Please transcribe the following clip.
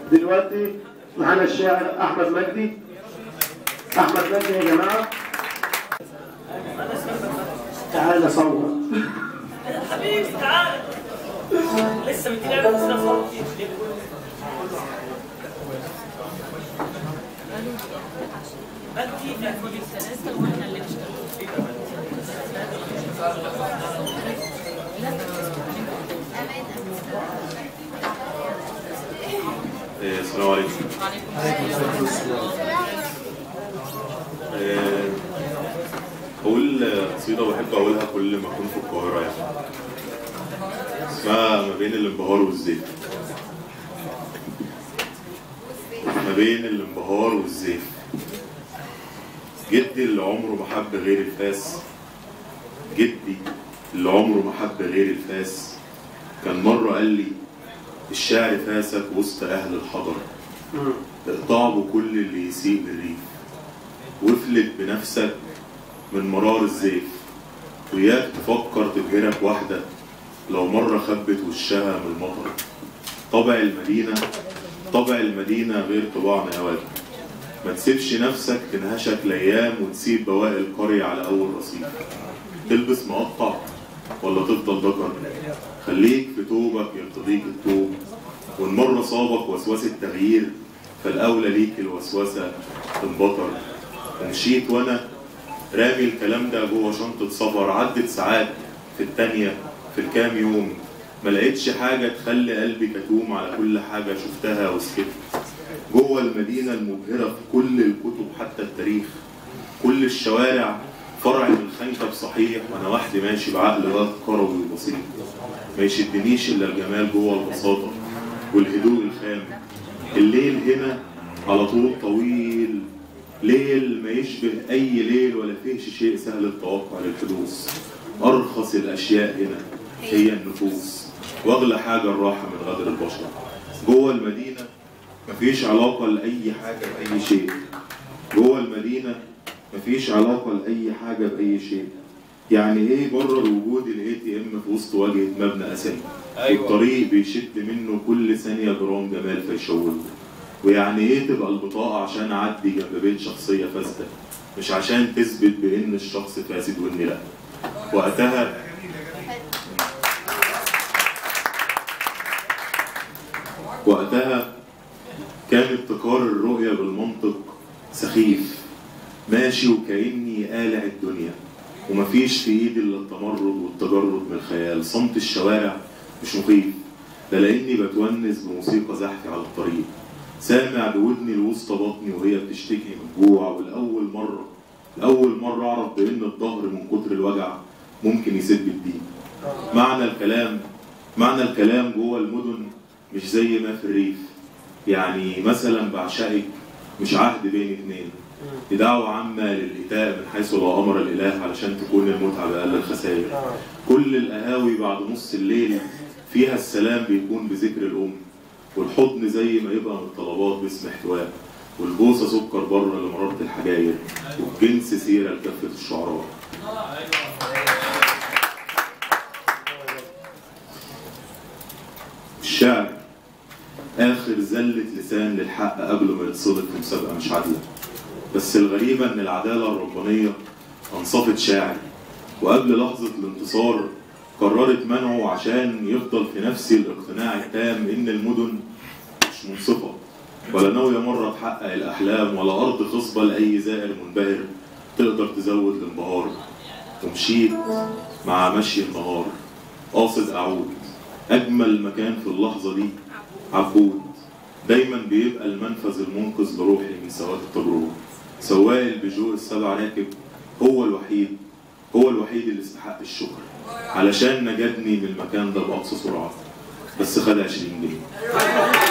دلوقتي معانا الشاعر احمد مجدي احمد مجدي يا جماعه تعالى صور حبيبي تعال لسه مديني انا لسه صوت إيه، السلام عليكم إيه، بقول قصيدة بحب أقولها كل ما أكون في القاهرة يعني اسمها ما بين الانبهار والزيف ما بين الانبهار والزيف جدي اللي عمره ما حب غير الفاس جدي اللي عمره ما حب غير الفاس كان مرة قال لي الشعر فاسك وسط أهل الحضر اقطع بكل اللي يسيء للريف وافلت بنفسك من مرار الزيف وياك تفكر تبهرك واحدة لو مرة خبت وشها من المطر طبع المدينة طبع المدينة غير طباعنا يا واد ما تسيبش نفسك تنهشك الأيام وتسيب بواقي القرية على أول رصيف تلبس مقطع ولا تفضل ذكر خليك في توبك يرتضيك التوب وإن مرة صابك وسوسة تغيير فالأولى ليك الوسوسة تنبطر ومشيت وأنا رامي الكلام ده جوه شنطة سفر عدت ساعات في التانية في الكام يوم ما لقيتش حاجة تخلي قلبي كتوم على كل حاجة شفتها وسكت جوه المدينة المبهرة في كل الكتب حتى التاريخ كل الشوارع فرع من الخنكب صحيح وانا وحدي ماشي بعقل وقت كروي وبسيط ما يشدنيش الا الجمال جوه البساطة والهدوء الخام الليل هنا على طول طويل ليل ما يشبه اي ليل ولا فيهش شيء سهل التوقع للحدوث ارخص الاشياء هنا هي النفوس واغلى حاجة الراحة من غدر البشر جوه المدينة مفيش علاقة لأي حاجة بأي شيء جوه المدينة مفيش علاقة لأي حاجة بأي شيء يعني ايه برر وجود الاي تي ام في وسط واجهة مبنى أثري أيوة. والطريق بيشد منه كل ثانية جرام جمال فيشوه ويعني ايه تبقى البطاقة عشان اعدي جنب بيت شخصية فاسدة مش عشان تثبت بان الشخص فاسد واني لا وقتها وقتها كان ابتكار الرؤية بالمنطق سخيف ماشي وكأني قالع الدنيا ومفيش في ايدي الا التمرد والتجرد من الخيال صمت الشوارع مش مخيف ده لاني بتونس بموسيقى زحفي على الطريق سامع بودني الوسطى بطني وهي بتشتكي من جوع والاول مره لاول مره اعرف بان الظهر من كتر الوجع ممكن يسد الدين معنى الكلام معنى الكلام جوه المدن مش زي ما في الريف يعني مثلا بعشقك مش عهد بين اتنين دي دعوة عامة للإيتاء من حيث لا أمر الإله علشان تكون المتعة بأقل الخسائر كل القهاوي بعد نص الليل فيها السلام بيكون بذكر الأم والحضن زي ما يبقى من الطلبات باسم احتواء والبوسة سكر بره لمرارة الحجاير والجنس سيرة لكافة الشعراء الشعر آخر زلة لسان للحق قبل ما يتصدق في مسابقة مش عادلة بس الغريبة إن العدالة الربانية أنصفت شاعر وقبل لحظة الانتصار قررت منعه عشان يفضل في نفسي الاقتناع التام إن المدن مش منصفة ولا ناوية مرة تحقق الأحلام ولا أرض خصبة لأي زائر منبهر تقدر تزود الانبهار ومشيت مع مشي النهار قاصد أعود أجمل مكان في اللحظة دي عبود دايما بيبقى المنفذ المنقذ لروحي من سواد التجربة سواق البيجو السبع راكب هو الوحيد هو الوحيد اللي استحق الشكر علشان نجدني من المكان ده بأقصى سرعة بس خد 20 جنيه